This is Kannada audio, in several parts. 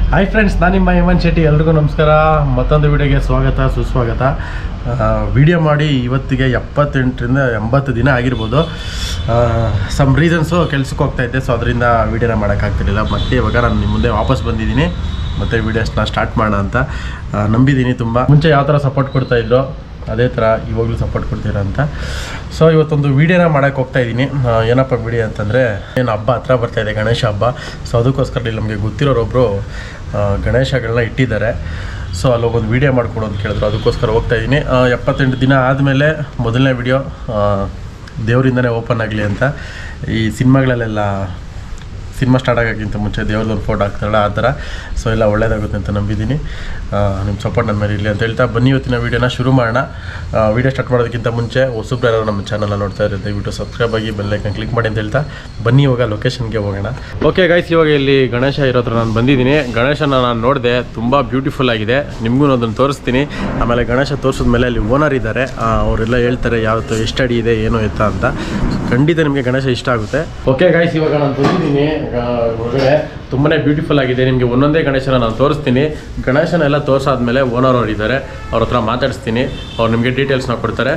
ಹಾಯ್ ಫ್ರೆಂಡ್ಸ್ ನಾನು ನಿಮ್ಮ ಹೇಮಂತ್ ಶೆಟ್ಟಿ ಎಲ್ರಿಗೂ ನಮಸ್ಕಾರ ಮತ್ತೊಂದು ವಿಡಿಯೋಗೆ ಸ್ವಾಗತ ಸುಸ್ವಾಗತ ವಿಡಿಯೋ ಮಾಡಿ ಇವತ್ತಿಗೆ ಎಪ್ಪತ್ತೆಂಟರಿಂದ ಎಂಬತ್ತು ದಿನ ಆಗಿರ್ಬೋದು ಸಮ್ ರೀಸನ್ಸು ಕೆಲ್ಸಕ್ಕೆ ಹೋಗ್ತಾ ಇದ್ದೆ ಸೊ ಅದರಿಂದ ವೀಡಿಯೋನ ಮಾಡೋಕ್ಕಾಗ್ತಿರ್ಲಿಲ್ಲ ಮತ್ತೆ ಇವಾಗ ನಾನು ನಿಮ್ಮ ಮುಂದೆ ವಾಪಸ್ ಬಂದಿದ್ದೀನಿ ಮತ್ತು ವೀಡಿಯೋಸ್ನ ಸ್ಟಾರ್ಟ್ ಮಾಡೋಣ ಅಂತ ಆ, ನಂಬಿದ್ದೀನಿ ತುಂಬ ಮುಂಚೆ ಯಾವ ಥರ ಸಪೋರ್ಟ್ ಕೊಡ್ತಾಯಿದ್ರು ಅದೇ ಥರ ಇವಾಗಲೂ ಸಪೋರ್ಟ್ ಕೊಡ್ತೀರಾ ಅಂತ ಸೊ ಇವತ್ತೊಂದು ವೀಡಿಯೋನ ಮಾಡೋಕ್ಕೆ ಹೋಗ್ತಾ ಇದ್ದೀನಿ ಆ, ಏನಪ್ಪ ವಿಡಿಯೋ ಅಂತಂದರೆ ಏನು ಹಬ್ಬ ಹತ್ರ ಬರ್ತಾ ಇದೆ ಗಣೇಶ ಹಬ್ಬ ಸೊ ಅದಕ್ಕೋಸ್ಕರ ಇಲ್ಲಿ ನಮಗೆ ಗೊತ್ತಿರೋರೊಬ್ಬರು ಗಣೇಶಗಳನ್ನ ಇಟ್ಟಿದ್ದಾರೆ ಸೊ ಅಲ್ಲೋಗೊಂದು ವೀಡಿಯೋ ಮಾಡಿಕೊಡು ಅಂತ ಕೇಳಿದ್ರು ಅದಕ್ಕೋಸ್ಕರ ಹೋಗ್ತಾ ಇದ್ದೀನಿ ಎಪ್ಪತ್ತೆಂಟು ದಿನ ಆದಮೇಲೆ ಮೊದಲನೇ ವಿಡಿಯೋ ದೇವರಿಂದನೇ ಓಪನ್ ಆಗಲಿ ಅಂತ ಈ ಸಿನಿಮಾಗಳಲ್ಲೆಲ್ಲ ಸಿನಿಮಾ ಸ್ಟಾರ್ಟ್ ಆಗೋಕ್ಕಿಂತ ಮುಂಚೆ ದೇವ್ರದ್ದೊಂದು ಫೋಟೋ ಹಾಕ್ತಾರಲ್ಲ ಆ ಥರ ಸೊ ಎಲ್ಲ ಒಳ್ಳೇದಾಗುತ್ತೆ ಅಂತ ನಂಬಿದ್ದೀನಿ ನಿಮ್ಮ ಸಪೋರ್ಟ್ ನನ್ನ ಮೇಲೆ ಇರಲಿ ಅಂತ ಹೇಳ್ತಾ ಬನ್ನಿ ಇವತ್ತಿನ ವೀಡಿಯೋನ ಶುರು ಮಾಡೋಣ ವೀಡಿಯೋ ಸ್ಟಾರ್ಟ್ ಮಾಡೋದಕ್ಕಿಂತ ಮುಂಚೆ ಹೊಸಬ್ರು ಯಾರು ನಮ್ಮ ಚಾನಲ್ನ ನೋಡ್ತಾ ಇರೋ ದಯವಿಟ್ಟು ಸಬ್ಸ್ಕ್ರೈಬ್ ಆಗಿ ಬೆಲ್ಲೈಕನ್ ಕ್ಲಿಕ್ ಮಾಡಿ ಅಂತ ಹೇಳ್ತಾ ಬನ್ನಿ ಇವಾಗ ಲೊಕೇಶನ್ಗೆ ಹೋಗೋಣ ಓಕೆ ಗೈಸ್ ಇವಾಗ ಇಲ್ಲಿ ಗಣೇಶ ಇರೋ ಹತ್ರ ನಾನು ಬಂದಿದ್ದೀನಿ ಗಣೇಶನ ನಾನು ನೋಡಿದೆ ತುಂಬ ಬ್ಯೂಟಿಫುಲ್ ಆಗಿದೆ ನಿಮಗೂ ಅದನ್ನು ತೋರಿಸ್ತೀನಿ ಆಮೇಲೆ ಗಣೇಶ ತೋರಿಸಿದ್ಮೇಲೆ ಅಲ್ಲಿ ಓನರ್ ಇದ್ದಾರೆ ಆ, ಅವರೆಲ್ಲ ಹೇಳ್ತಾರೆ ಯಾವತ್ತು ಎಷ್ಟು ಅಡಿ ಇದೆ ಏನು ಎತ್ತ ಅಂತ ಖಂಡಿತ ನಿಮಗೆ ಗಣೇಶ ಇಷ್ಟ ಆಗುತ್ತೆ ಓಕೆ ಗೈಸ್ ಇವಾಗ ನಾನು ಬಂದಿದ್ದೀನಿ ಆ, ಹೊರಗಡೆ ತುಂಬಾ ಬ್ಯೂಟಿಫುಲ್ ಆಗಿದೆ ನಿಮಗೆ ಒಂದೊಂದೇ ಗಣೇಶನ ನಾನು ತೋರಿಸ್ತೀನಿ ಗಣೇಶನ ಎಲ್ಲ ತೋರಿಸಾದ್ಮೇಲೆ ಓನರ್ ಅವ್ರು ಇದ್ದಾರೆ ಅವ್ರ ಹತ್ರ ಮಾತಾಡಿಸ್ತೀನಿ ಅವ್ರು ನಿಮಗೆ ಡೀಟೇಲ್ಸ್ನ ಕೊಡ್ತಾರೆ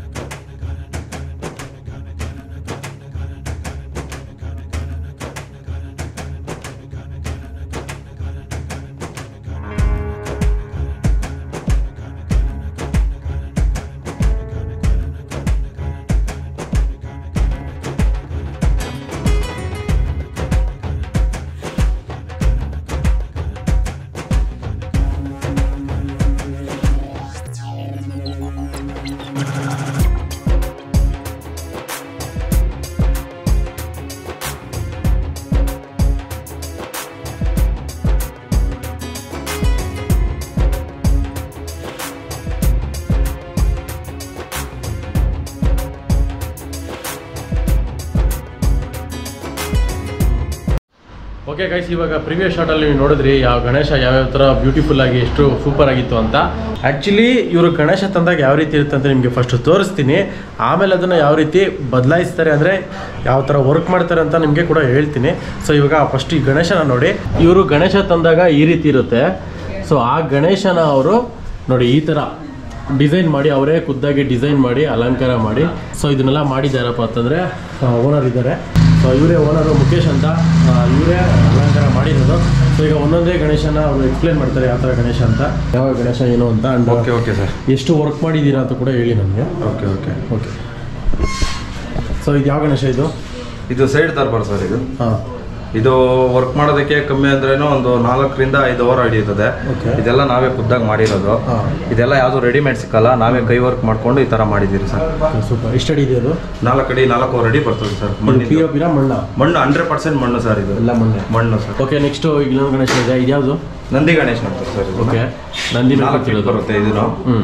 ಓಕೆ ಗೈಸ್ ಇವಾಗ ಪ್ರಿವಿಯಸ್ ಶಾರ್ಟಲ್ಲಿ ನೀವು ನೋಡಿದ್ರಿ ಯಾವ ಗಣೇಶ ಯಾವ್ಯಾವ ಥರ ಬ್ಯೂಟಿಫುಲ್ ಆಗಿ ಎಷ್ಟು ಸೂಪರ್ ಆಗಿತ್ತು ಅಂತ ಆ್ಯಕ್ಚುಲಿ ಇವರು ಗಣೇಶ ತಂದಾಗ ಯಾವ ರೀತಿ ಇರುತ್ತೆ ಅಂತ ನಿಮಗೆ ಫಸ್ಟ್ ತೋರಿಸ್ತೀನಿ ಆಮೇಲೆ ಅದನ್ನು ಯಾವ ರೀತಿ ಬದಲಾಯಿಸ್ತಾರೆ ಅಂದರೆ ಯಾವ ಥರ ವರ್ಕ್ ಮಾಡ್ತಾರೆ ಅಂತ ನಿಮಗೆ ಕೂಡ ಹೇಳ್ತೀನಿ ಸೊ ಇವಾಗ ಫಸ್ಟ್ ಈ ಗಣೇಶನ ನೋಡಿ ಇವರು ಗಣೇಶ ತಂದಾಗ ಈ ರೀತಿ ಇರುತ್ತೆ ಸೊ ಆ ಗಣೇಶನ ಅವರು ನೋಡಿ ಈ ಥರ ಡಿಸೈನ್ ಮಾಡಿ ಅವರೇ ಖುದ್ದಾಗಿ ಡಿಸೈನ್ ಮಾಡಿ ಅಲಂಕಾರ ಮಾಡಿ ಸೊ ಇದನ್ನೆಲ್ಲ ಮಾಡಿದ್ದಾರಪ್ಪ ಅಂತಂದರೆ ಓನರ್ ಇದ್ದಾರೆ ಸೊ ಇವರೇ ಓನರು ಮುಖೇಶ್ ಅಂತ ಇವರೇ ಅಲಂಕಾರ ಮಾಡಿರೋದು ಸೊ ಈಗ ಒಂದೊಂದೇ ಗಣೇಶನ ಅವರು ಎಕ್ಸ್ಪ್ಲೇನ್ ಮಾಡ್ತಾರೆ ಯಾವ ಥರ ಗಣೇಶ ಅಂತ ಯಾವ ಗಣೇಶ ಏನು ಅಂತ ಅಂಡ್ ಓಕೆ ಓಕೆ ಸರ್ ಎಷ್ಟು ವರ್ಕ್ ಮಾಡಿದ್ದೀರಾ ಅಂತ ಕೂಡ ಹೇಳಿ ನನಗೆ ಓಕೆ ಓಕೆ ಓಕೆ ಸೊ ಇದು ಯಾವ ಗಣೇಶ ಇದು ಇದು ಸೈಡ್ ದರ್ಬಾರ್ ಸರ್ ಇದು ಹಾಂ ಇದು ವರ್ಕ್ ಮಾಡೋದಕ್ಕೆ ಕಮ್ಮಿ ಅಂದ್ರೇನು ಒಂದು ನಾಲ್ಕರಿಂದ ಐದು ಅವರ್ ಹಿಡಿಯುತ್ತದೆ Okay. ಇದೆಲ್ಲ ನಾವೇ ಖುದ್ದಾಗಿ ಮಾಡಿರೋದು ಹಾ. ಇದೆಲ್ಲ ಯಾವುದು ರೆಡಿಮೇಡ್ ಸಿಕ್ಕಲ್ಲ ನಾವೇ ಕೈ ವರ್ಕ್ ಮಾಡ್ಕೊಂಡು ಈ ತರ ಮಾಡಿದ್ದೀರಿ ಸರ್ ಸೂಪರ್ ಎಷ್ಟು ಅಡಿ ಇದೆ ಅದು ನಾಲ್ಕು ಅಡಿ ನಾಲ್ಕು ರೆಡಿ ಬರ್ತದೆ ಸರ್ ಪಿ ಮಣ್ಣಿಂದು ಒ ಪಿನ ಮಣ್ಣ ಮಣ್ಣು ಹಂಡ್ರೆಡ್ ಪರ್ಸೆಂಟ್ ಮಣ್ಣು ಸರ್ ಇದು ಎಲ್ಲ ಮಣ್ಣೆ ಮಣ್ಣು ಸರ್ ಓಕೆ ನೆಕ್ಸ್ಟು ಇನ್ನೊಂದು ಗಣೇಶ ಇದೆ ಇದ್ಯಾವುದು ನಂದಿ ಗಣೇಶ್ ಅಂತ ಸರ್ ಇದು ಓಕೆ ನಂದಿ ನಾಲ್ಕು feet ಬರುತ್ತೆ ಇದನ್ನು ಹ್ಞೂ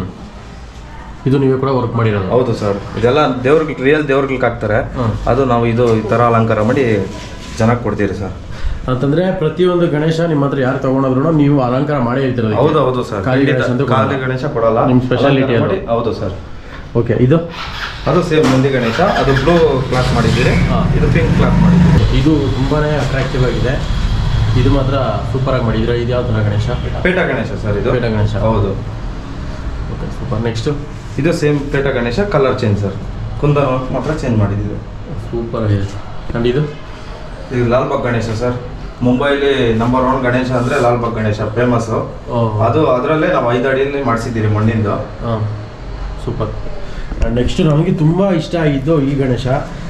ಇದು ನೀವೇ ಕೂಡ ವರ್ಕ್ ಮಾಡಿರೋದು ಹೌದು ಸರ್ ಇದೆಲ್ಲ ದೇವ್ರಿಗೆ ರಿಯಲ್ ದೇವ್ರಿಗೆ ಹಾಕ್ತಾರೆ ಹ್ಮ್. ಅದು ನಾವು ಇದು ಈ ತರ ಅಲಂಕಾರ ಮಾಡಿ ಚೆನ್ನಾಗಿ ಕೊಡ್ತೀರಿ ಸರ್ ಅಂತಂದ್ರೆ ಪ್ರತಿಯೊಂದು ಗಣೇಶ ನಿಮ್ಮ ಹತ್ರ ಯಾರು ತಗೊಂಡ್ರು ನೀವು ಅಲಂಕಾರ ಮಾಡೇ ಇರ್ತೀರ ಹೌದು ಹೌದು ಸರ್ ಖಾಲಿ ಗಣೇಶ ಅಂತೂ ಖಾಲಿ ಕೊಡಲ್ಲ. ಗಣೇಶ ಕೊಡಲ್ಲ ನಿಮ್ speciality ಅದು. ಮಾಡಿ- ಹೌದು ಸರ್ ಓಕೆ ಇದು ಅದು ಸೇಮ್ ನಂದಿ ಗಣೇಶ ಅದು ಬ್ಲೂ ಕ್ಲಾಸ್ ಮಾಡಿದ್ದೀರಿ ಹಾ. ಇದು ಪಿಂಕ್ ಕ್ಲಾಸ್ ಮಾಡಿದ್ದೀರಿ ಇದು ತುಂಬಾನೇ ಅಟ್ರಾಕ್ಟಿವ್ ಆಗಿದೆ ಇದು ಮಾತ್ರ ಸೂಪರ್ ಆಗಿ ಮಾಡಿದ್ರೆ ಇದು ಯಾವ ಥರ ಗಣೇಶ ಪೇಟ ಗಣೇಶ ಸರ್ ಇದು ಪೇಟ ಗಣೇಶ. ಹೌದು ಓಕೆ ಸೂಪರ್ ನೆಕ್ಸ್ಟ್ ಇದು same Peta Ganesha colour change sir kundan ಮಾತ್ರ ಚೇಂಜ್ ಮಾಡಿದ್ದೀವಿ ಸೂಪರ್ ಆಗಿದೆ ಅಂಡ್ ಇದು ಇದು ಲಾಲ್ಬಾಗ್ ಗಣೇಶ ಸರ್ ಮುಂಬೈಲಿ ನಂಬರ್ ಒನ್ ಗಣೇಶ ಅಂದ್ರೆ ಲಾಲ್ಬಾಗ್ ಗಣೇಶ ಫೇಮಸ್ ಅದು ಅದರಲ್ಲೇ ನಾವು ಐದು ಅಡಿಯಲ್ಲಿ ಮಾಡಿಸಿದ್ದೀರಿ ಮಣ್ಣಿಂದು ಹಾಂ ಸೂಪರ್ ಆ್ಯಂಡ್ ನೆಕ್ಸ್ಟ್ ನನಗೆ ತುಂಬ ಇಷ್ಟ ಆಗಿದ್ದು ಈ ಗಣೇಶ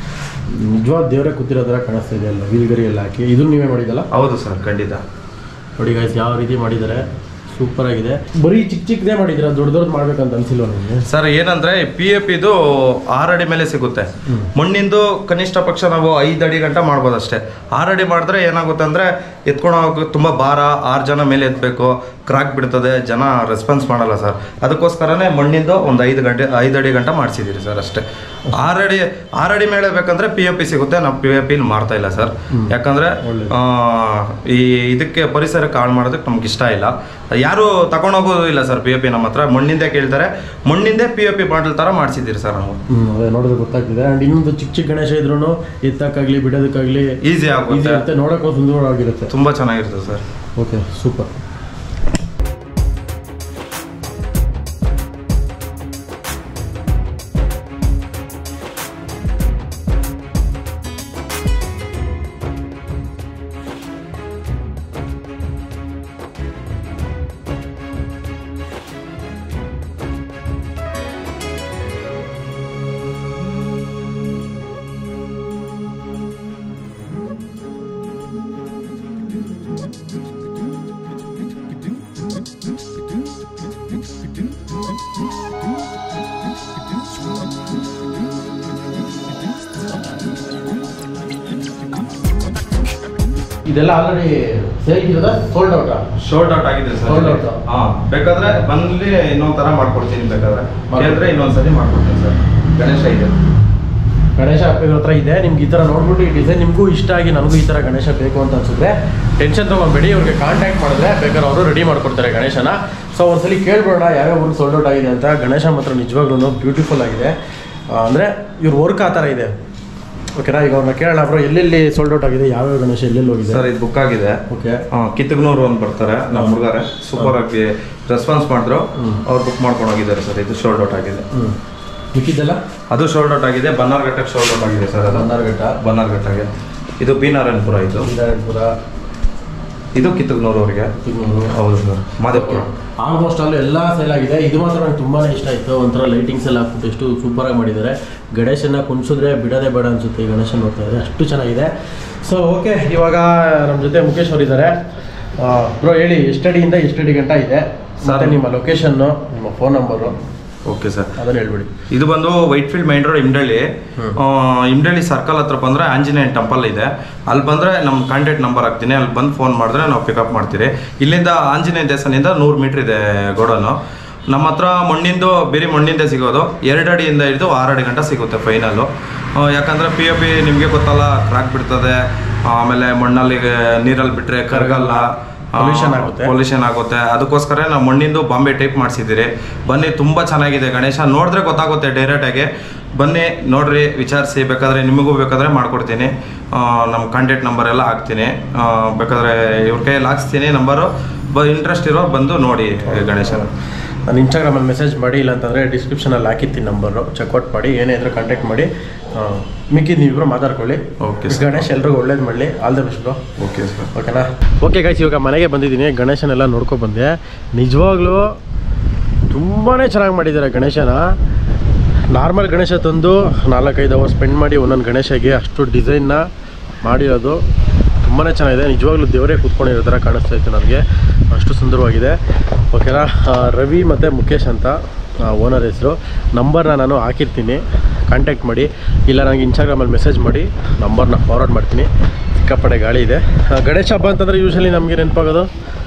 ನಿಜವಾದ ದೇವರೇ ಕೂತಿರೋ ಥರ ಕಾಣಿಸ್ತಾ ಇದೆ ಅಲ್ಲ ವೀಲ್ಗರಿ ಎಲ್ಲ ಹಾಕಿ ಇದನ್ನು ನೀವೇ ಮಾಡಿದ್ದಲ್ಲ ಹೌದು ಸರ್ ಖಂಡಿತ ನೋಡಿ ಗೈಸ್ ಯಾವ ರೀತಿ ಮಾಡಿದ್ದಾರೆ ಸೂಪರ್ ಆಗಿದೆ ಬರೀ ಚಿಕ್ಕ ಚಿಕ್ಕದೇ ಮಾಡಿದ್ದೀರಾ ದೊಡ್ಡ ದೊಡ್ಡದು ಮಾಡ್ಬೇಕಂತ ಅನ್ಸಿಲ್ವ ನನಗೆ ಸರ್ ಏನಂದ್ರೆ ಪಿ ಎಫ್ ಇದು ಆರು ಅಡಿ ಮೇಲೆ ಸಿಗುತ್ತೆ ಹ್ಮ್. ಮಣ್ಣಿಂದು ಕನಿಷ್ಠ ಪಕ್ಷ ನಾವು ಐದು ಅಡಿ ಗಂಟ ಮಾಡ್ಬೋದು ಅಷ್ಟೇ ಆರು ಅಡಿ ಮಾಡಿದ್ರೆ ಏನಾಗುತ್ತೆ ಅಂದ್ರೆ ಎತ್ಕೊಂಡು ಹೋಗೋಕೆ ತುಂಬ ಭಾರ ಆರು ಜನ ಮೇಲೆ ಎತ್ತಬೇಕು ಕ್ರಾಕ್ ಬಿಡ್ತದೆ ಜನ ರೆಸ್ಪಾನ್ಸ್ ಮಾಡಲ್ಲ ಸರ್ ಅದಕ್ಕೋಸ್ಕರನೇ ಮಣ್ಣಿಂದು ಒಂದು ಐದು ಗಂಟೆ ಐದು ಅಡಿ ಗಂಟ ಮಾಡಿಸಿದ್ದೀರಿ ಸರ್ ಅಷ್ಟೇ ಆರು ಅಡಿ ಆರು ಅಡಿ ಮೇಲೆ ಬೇಕಂದ್ರೆ ಪಿ ಎಫ್ ಪಿ ಸಿಗುತ್ತೆ ನಾವು ಪಿ ಎಫ್ ಪಿಲಿ ಮಾಡ್ತಾ ಇಲ್ಲ ಸರ್ ಯಾಕಂದ್ರೆ ಒಳ್ಳೆದು. ಆ, ಈ ಇದಕ್ಕೆ ಪರಿಸರಕ್ಕೆ ಹಾಳು ಮಾಡೋದಕ್ಕೆ ನಮ್ಗೆ ಇಷ್ಟ ಇಲ್ಲ ಯಾರು ತಗೊಂಡೋಗೋದು ಇಲ್ಲ ಸರ್ ಪಿ ಎಫ್ ಪಿ ನಮ್ಮ ಹತ್ರ ಮಣ್ಣಿಂದೇ ಕೇಳ್ತಾರೆ ಮಣ್ಣಿಂದೇ ಪಿ ಎಫ್ ಪಿ ಬಾಟಲ್ ಥರ ಮಾಡಿಸಿದ್ದೀರಿ ಸರ್ ನಾವು ಹ್ಮ್ ಅದೇ ನೋಡಿದ್ರೆ ಗೊತ್ತಾಗ್ತಿದೆ ಅಂಡ್ ಇನ್ನೊಂದು ಚಿಕ್ಕ ಚಿಕ್ಕ ಗಣೇಶ ಇದ್ರೂ ಎತ್ತಕ್ಕಾಗ್ಲಿ ಬಿಡೋದಕ್ಕಾಗ್ಲಿ ಈಸಿ ಈಸಿ ಆಗುತ್ತೆ ಇರುತ್ತೆ ನೋಡಕ್ಕೂ ಸುಂದರವಾಗಿರುತ್ತೆ ತುಂಬ ಚೆನ್ನಾಗಿರ್ತದೆ ಸರ್ ಓಕೆ ಸೂಪರ್ ಇದೆಲ್ಲ ಆಲ್ರೆಡಿ ಸೇಲ್ ಇರೋದ ಸೋಲ್ಡ್ ಔಟಾ ಶೋರ್ಟ್ ಔಟ್ ಆಗಿದೆ ಸರ್ Sold out. ಹಾ ಬೇಕಾದ್ರೆ ಬಂದ್ಲಿ ಇನ್ನೊಂದ್ ತರ ಮಾಡ್ಕೊಡ್ತೀನಿ ಬೇಕಾದ್ರೆ ಮಾಡ್ಕೊಡಿ. ಕೇಳಿದ್ರೆ ಇನ್ನೊಂದ್ಸರಿ ಮಾಡ್ಕೊಡ್ತೀನಿ ಸರ್ ಗಣೇಶ ಇದೆ ಗಣೇಶ ಹಬ್ಬಗಳ ಹತ್ರ ಇದೆ ನಿಮ್ಗೆ ಈ ಥರ ನೋಡ್ಬಿಟ್ಟು ಈ ಡಿಸೈನ್ ನಿಮಗೂ ಇಷ್ಟ ಆಗಿ ನನಗೂ ಈ ಥರ ಗಣೇಶ ಬೇಕು ಅಂತ ಅನ್ಸಿದ್ರೆ ಟೆನ್ಷನ್ ತೊಗೊಂಬೇಡಿ ಅವ್ರಿಗೆ ಕಾಂಟ್ಯಾಕ್ಟ್ ಮಾಡಿದ್ರೆ ಬೇಕಾದ್ರೆ ಅವರು ರೆಡಿ ಮಾಡ್ಕೊಡ್ತಾರೆ ಗಣೇಶನ ಸೊ ಒಂದ್ಸಲಿ ಕೇಳ್ಬೇಡ ಯಾವ್ಯಾವ ಊರಿಗೆ ಸೋಲ್ಡ್ ಔಟ್ ಆಗಿದೆ ಅಂತ ಗಣೇಶ ಮಾತ್ರ ನಿಜವಾಗ್ಲೂ ಬ್ಯೂಟಿಫುಲ್ ಆಗಿದೆ ಆ, ಅಂದರೆ ಇವ್ರ ವರ್ಕ್ ಆ ಥರ ಇದೆ ಓಕೆನಾ ಈಗ ಅವ್ರನ್ನ ಕೇಳೋಣ ಬ್ರೋ ಎಲ್ಲೆಲ್ಲಿ ಸೋಲ್ಡ್ ಔಟ್ ಆಗಿದೆ ಯಾವ್ಯಾವ ಗಣೇಶ ಎಲ್ಲೆಲ್ಲಿ ಹೋಗಿದೆ ಸರ್ ಇದು ಬುಕ್ ಆಗಿದೆ ಓಕೆ ಆ, ಕಿತ್ತಗನೂರು ಒಂದು ಬರ್ತಾರೆ ನಮ್ಮ ಹುಡುಗರೆ ಸೂಪರ್ ಆಗಿ ರೆಸ್ಪಾನ್ಸ್ ಮಾಡಿದ್ರು ಅವ್ರು ಬುಕ್ ಮಾಡ್ಕೊಂಡು ಹೋಗಿದ್ದಾರೆ ಸರ್ ಇದು ಶೋಲ್ಡ್ ಔಟ್ ಆಗಿದೆ ಹ್ಞೂ ಮಿಕ್ಕಿದ್ದೆಲ್ಲ ಅದು ಶೋಲ್ಡ್ ಔಟ್ ಆಗಿದೆ ಬನ್ನಾರ್ಘಟ್ಟಕ್ಕೆ ಶೋಲ್ಡ್ ಔಟ್ ಆಗಿದೆ ಸರ್ ಅದು ಬನ್ನಾರ್ಘಟ್ಟ ಬನ್ನಾರ್ಘಟ್ಟಗೆ ಇದು ಬಿ ನಾರಾಯಣಪುರ ಇದು ನಾರಾಯಣಪುರ ಇದು ಕಿತ್ತಗನೂರು ಅವರಿಗೆ ತಿಂಗಳೂರು ಹೌದು ಸರ್ ಮಾದೇಪುರ ಆಲ್ಮೋಸ್ಟ್ ಅಲ್ಲೂ ಎಲ್ಲ ಸೇಲ್ ಆಗಿದೆ ಇದು ಮಾತ್ರ ನಂಗೆ ತುಂಬಾ ಇಷ್ಟ ಆಯಿತು ಒಂಥರ ಲೈಟಿಂಗ್ಸ್ ಎಲ್ಲ ಹಾಕ್ಬಿಟ್ಟು ಎಷ್ಟು ಸೂಪರಾಗಿ ಮಾಡಿದ್ದಾರೆ ಗಣೇಶನ ಕುಣಿಸಿದ್ರೆ ಬಿಡೋದೇ ಬೇಡ ಅನಿಸುತ್ತೆ ಈ ಗಣೇಶನ ನೋಡ್ತಾ ಇದ್ದಾರೆ ಅಷ್ಟು ಚೆನ್ನಾಗಿದೆ ಸೊ ಓಕೆ ಇವಾಗ ನಮ್ಮ ಜೊತೆ ಮುಖೇಶ್ ಅವರು ಇದ್ದಾರೆ ಬ್ರೋ ಹೇಳಿ ಎಷ್ಟಡಿಯಿಂದ ಎಷ್ಟಡಿ ಗಂಟ ಇದೆ ಮತ್ತೆ ನಿಮ್ಮ ಲೊಕೇಶನ್ನು ನಿಮ್ಮ ಫೋನ್ ನಂಬರು ಓಕೆ ಸರ್ ಅದನ್ನು ಹೇಳ್ಬಿಡಿ ಇದು ಬಂದು Whitefield main road Immadihalli ಆ, ಇಮ್ಡಳ್ಳಿ ಸರ್ಕಲ್ ಹತ್ರ ಬಂದ್ರೆ ಆಂಜನೇಯನ್ ಟೆಂಪಲ್ ಇದೆ ಅಲ್ಲಿ ಬಂದ್ರೆ ನಮ್ಮ ಕಾಂಟ್ಯಾಕ್ಟ್ ನಂಬರ್ ಹಾಕ್ತೀನಿ ಅಲ್ಲಿ ಬಂದು ಫೋನ್ ಮಾಡಿದ್ರೆ ನಾವು ಪಿಕಪ್ ಮಾಡ್ತೀರಿ ಇಲ್ಲಿಂದ ಆಂಜನೇಯ ದೇವಸ್ಥಾನದಿಂದ ನೂರು ಮೀಟ್ರ್ ಇದೆ ಗೋಡನು ನಮ್ಮ ಹತ್ರ ಮಣ್ಣಿಂದು ಬೇರೆ ಮಣ್ಣಿಂದ ಸಿಗೋದು ಎರಡು ಅಡಿಯಿಂದ ಹಿಡಿದು ಆರು ಅಡಿ ಗಂಟ ಸಿಗುತ್ತೆ ಫೈನಲ್ಲು ಯಾಕಂದರೆ ಪಿ ಒ ಪಿ ನಿಮಗೆ ಗೊತ್ತಲ್ಲ ಕ್ರಾಕ್ ಬಿಡ್ತದೆ ಆಮೇಲೆ ಮಣ್ಣಲ್ಲಿ ನೀರಲ್ಲಿ ಬಿಟ್ಟರೆ ಕರಗಲ್ಲ Pollution ಆಗುತ್ತೆ. ಪೊಲ್ಯೂಷನ್ ಆಗುತ್ತೆ ಅದಕ್ಕೋಸ್ಕರ ನಾವು ಮಣ್ಣಿಂದು ಬಾಂಬೆ ಟೈಪ್ ಮಾಡಿಸಿದ್ದೀರಿ ಬನ್ನಿ ತುಂಬ ಚೆನ್ನಾಗಿದೆ ಗಣೇಶ ನೋಡಿದ್ರೆ ಗೊತ್ತಾಗುತ್ತೆ ಡೈರೆಕ್ಟಾಗಿ ಬನ್ನಿ ನೋಡ್ರಿ ವಿಚಾರಿಸಿ ಬೇಕಾದ್ರೆ ನಿಮಗೂ ಬೇಕಾದ್ರೆ ಮಾಡ್ಕೊಡ್ತೀನಿ ಆ, ನಮ್ಮ ಕಾಂಟ್ಯಾಕ್ಟ್ ನಂಬರ್ ಎಲ್ಲ ಹಾಕ್ತೀನಿ ಆ, ಬೇಕಾದ್ರೆ ಇವ್ರ ಕೈಯಲ್ಲಿ ಹಾಕ್ಸ್ತೀನಿ ನಂಬರು ಬ ಇಂಟ್ರೆಸ್ಟ್ ಇರೋ ಬಂದು ನೋಡಿ ಗಣೇಶನ ನಾನು ಇನ್ಸ್ಟಾಗ್ರಾಮಲ್ಲಿ ಮೆಸೇಜ್ ಮಾಡಿ ಇಲ್ಲಾಂತಂದರೆ ಡಿಸ್ಕ್ರಿಪ್ಷನಲ್ಲಿ ಹಾಕಿರ್ತೀನಿ ನಂಬರು ಚೆಕ್ಔಟ್ ಮಾಡಿ ಏನೇ ಇದ್ರೂ ಕಾಂಟ್ಯಾಕ್ಟ್ ಮಾಡಿ ಆ, ಮಿಕ್ಕಿದ್ದು ನೀವಿಬ್ರು ಮಾತಾಡ್ಕೊಳ್ಳಿ Okay, sir. ಗಣೇಶ್ ಎಲ್ರಿಗೂ ಒಳ್ಳೇದು ಮಾಡಲಿ all the best bro okay sir ಓಕೆನಾ ಓಕೆ ಗೈಸ್ ಇವಾಗ ಮನೆಗೆ ಬಂದಿದ್ದೀನಿ ಗಣೇಶನೆಲ್ಲ ನೋಡ್ಕೊ ಬಂದೆ ನಿಜವಾಗ್ಲೂ ತುಂಬಾ ಚೆನ್ನಾಗಿ ಮಾಡಿದ್ದಾರೆ ಗಣೇಶನ ನಾರ್ಮಲ್ ಗಣೇಶ ತಂದು ನಾಲ್ಕೈದು ಅವರ್ ಸ್ಪೆಂಡ್ ಮಾಡಿ ಒಂದೊಂದು ಗಣೇಶಗೆ ಅಷ್ಟು ಡಿಸೈನ್ನ ಮಾಡಿರೋದು ತುಂಬಾ ಚೆನ್ನಾಗಿದೆ ನಿಜವಾಗ್ಲೂ ದೇವರೇ ಕೂತ್ಕೊಂಡಿರೋ ಥರ ಕಾಣಿಸ್ತಾ ಇತ್ತು ನನಗೆ ಅಷ್ಟು ಸುಂದರವಾಗಿದೆ ಓಕೆನಾ ಆ, ರವಿ ಮತ್ತು ಮುಖೇಶ್ ಅಂತ ಓನರ್ ಹೆಸರು ನಂಬರ್ನ ನಾನು ಹಾಕಿರ್ತೀನಿ ಕಾಂಟ್ಯಾಕ್ಟ್ ಮಾಡಿ ಇಲ್ಲ ನನಗೆ ಇನ್ಸ್ಟಾಗ್ರಾಮಲ್ಲಿ ಮೆಸೇಜ್ ಮಾಡಿ ನಂಬರ್ನ ಫಾರ್ವರ್ಡ್ ಮಾಡ್ತೀನಿ ಸಿಕ್ಕಾಪಟ್ಟೆ ಗಾಳಿ ಇದೆ ಆ, ಗಣೇಶ ಹಬ್ಬ ಅಂತಂದರೆ ಯೂಶಲಿ ನಮಗೆ ನೆನಪಾಗೋದು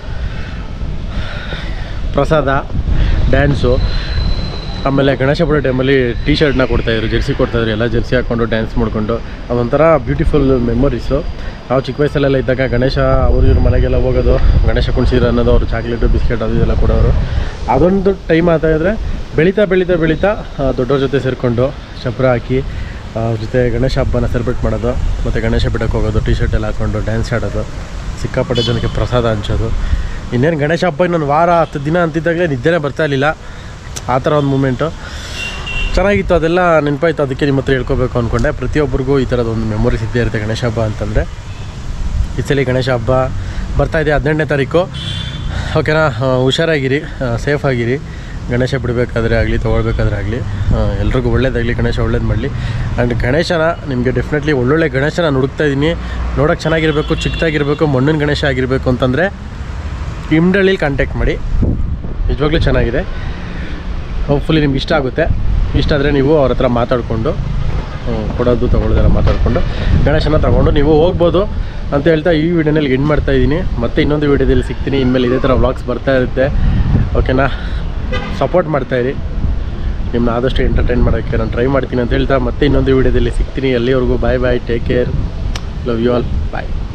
ಪ್ರಸಾದ ಡ್ಯಾನ್ಸು ಆಮೇಲೆ ಗಣೇಶ ಹಬ್ಬದ ಟೈಮಲ್ಲಿ ಟೀ ಶರ್ಟ್ನ ಕೊಡ್ತಾಯಿದ್ರು ಜೆರ್ಸಿ ಕೊಡ್ತಾಯಿದ್ರು ಎಲ್ಲ ಜೆರ್ಸಿ ಹಾಕ್ಕೊಂಡು ಡ್ಯಾನ್ಸ್ ಮಾಡಿಕೊಂಡು ಅದೊಂಥರ ಬ್ಯೂಟಿಫುಲ್ ಮೆಮೊರೀಸು ನಾವು ಚಿಕ್ಕ ವಯಸ್ಸಲ್ಲೆಲ್ಲ ಇದ್ದಾಗ ಗಣೇಶ ಅವ್ರ ಇವ್ರ ಮನೆಗೆಲ್ಲ ಹೋಗೋದು ಗಣೇಶ ಕುಣಿಸಿದ್ರು ಅನ್ನೋದು ಅವ್ರು ಚಾಕ್ಲೇಟು ಬಿಸ್ಕೆಟ್ ಅದು ಇದೆಲ್ಲ ಕೊಡೋರು ಅದೊಂದು ಟೈಮ್ ಆಗ್ತಾ ಇದ್ರೆ ಬೆಳೀತಾ ಬೆಳೀತಾ ಬೆಳೀತಾ ಆ, ದೊಡ್ಡವ್ರ ಜೊತೆ ಸೇರಿಕೊಂಡು ಚಪ್ರ ಹಾಕಿ ಅವ್ರ ಜೊತೆ ಗಣೇಶ ಹಬ್ಬನ ಸೆಲೆಬ್ರೇಟ್ ಮಾಡೋದು ಮತ್ತು ಗಣೇಶ ಬಿಡಕ್ಕೆ ಹೋಗೋದು ಟೀ ಶರ್ಟ್ ಎಲ್ಲ ಹಾಕ್ಕೊಂಡು ಡ್ಯಾನ್ಸ್ ಆಡೋದು ಸಿಕ್ಕಾಪಟ್ಟೆ ಜನಕ್ಕೆ ಪ್ರಸಾದ ಹಂಚೋದು ಇನ್ನೇನು ಗಣೇಶ ಹಬ್ಬ ಇನ್ನೊಂದು ವಾರ ಹತ್ತು ದಿನ ಅಂತಿದ್ದಾಗಲೇ ನಿದ್ದೆನೇ ಬರ್ತಾ ಇರಲಿಲ್ಲ ಆ ಥರ ಒಂದು ಮೂಮೆಂಟು ಚೆನ್ನಾಗಿತ್ತು ಅದೆಲ್ಲ ನೆನಪಾಯ್ತು ಅದಕ್ಕೆ ನಿಮ್ಮ ಹತ್ರ ಹೇಳ್ಕೊಬೇಕು ಅಂದ್ಕೊಂಡೆ ಪ್ರತಿಯೊಬ್ಬರಿಗೂ ಈ ಥರದ ಒಂದು ಮೆಮೊರೀಸ್ ಇದ್ದೇ ಇರುತ್ತೆ ಗಣೇಶ ಹಬ್ಬ ಅಂತಂದರೆ ಈ ಸಲ ಗಣೇಶ ಹಬ್ಬ ಬರ್ತಾ ಇದೆ ಹದಿನೆಂಟನೇ ತಾರೀಕು ಓಕೆನಾ ಆ, ಹುಷಾರಾಗಿರಿ ಸೇಫ್ ಆಗಿರಿ ಗಣೇಶ ಬಿಡಬೇಕಾದ್ರೆ ಆಗಲಿ ತೊಗೊಳ್ಬೇಕಾದ್ರೆ ಆಗಲಿ ಎಲ್ರಿಗೂ ಒಳ್ಳೇದಾಗಲಿ ಗಣೇಶ ಒಳ್ಳೇದು ಮಾಡಲಿ ಆ್ಯಂಡ್ ಗಣೇಶನ ನಿಮಗೆ ಡೆಫಿನೆಟ್ಲಿ ಒಳ್ಳೊಳ್ಳೆ ಗಣೇಶನ ನಾನು ಹುಡುಕ್ತಾ ಇದ್ದೀನಿ ನೋಡೋಕ್ಕೆ ಚೆನ್ನಾಗಿರಬೇಕು ಚಿಕ್ಕದಾಗಿರಬೇಕು ಮಣ್ಣಿನ ಗಣೇಶ ಆಗಿರಬೇಕು ಅಂತಂದರೆ ಇಮ್ಡಳ್ಳಿಲಿ ಕಾಂಟ್ಯಾಕ್ಟ್ ಮಾಡಿ ನಿಜವಾಗ್ಲೂ ಚೆನ್ನಾಗಿದೆ ಹೋಪ್ಫುಲಿ ನಿಮ್ಗೆ ಇಷ್ಟ ಆಗುತ್ತೆ ಇಷ್ಟ ಆದರೆ ನೀವು ಅವ್ರ ಹತ್ರ ಮಾತಾಡಿಕೊಂಡು ಕೊಡೋದು ತೊಗೊಳೋದೆಲ್ಲ ಮಾತಾಡಿಕೊಂಡು ಗಣೇಶನ ತಗೊಂಡು ನೀವು ಹೋಗ್ಬೋದು ಅಂತ ಹೇಳ್ತಾ ಈ ವಿಡಿಯೋನಲ್ಲಿ ಎಂಡ್ ಮಾಡ್ತಾ ಇದ್ದೀನಿ ಮತ್ತೆ ಇನ್ನೊಂದು ವಿಡಿಯೋದಲ್ಲಿ ಸಿಗ್ತೀನಿ ಇನ್ಮೇಲೆ ಇದೇ ಥರ ವ್ಲಾಗ್ಸ್ ಬರ್ತಾ ಇರುತ್ತೆ ಓಕೆನಾ ಸಪೋರ್ಟ್ ಮಾಡ್ತಾಯಿರಿ ನಿಮ್ಮನ್ನ ಆದಷ್ಟು ಎಂಟರ್ಟೈನ್ ಮಾಡೋಕ್ಕೆ ನಾನು ಟ್ರೈ ಮಾಡ್ತೀನಿ ಅಂತ ಹೇಳ್ತಾ ಮತ್ತೆ ಇನ್ನೊಂದು ವಿಡಿಯೋದಲ್ಲಿ ಸಿಗ್ತೀನಿ ಎಲ್ಲಿವರೆಗೂ bye bye take care love you all bye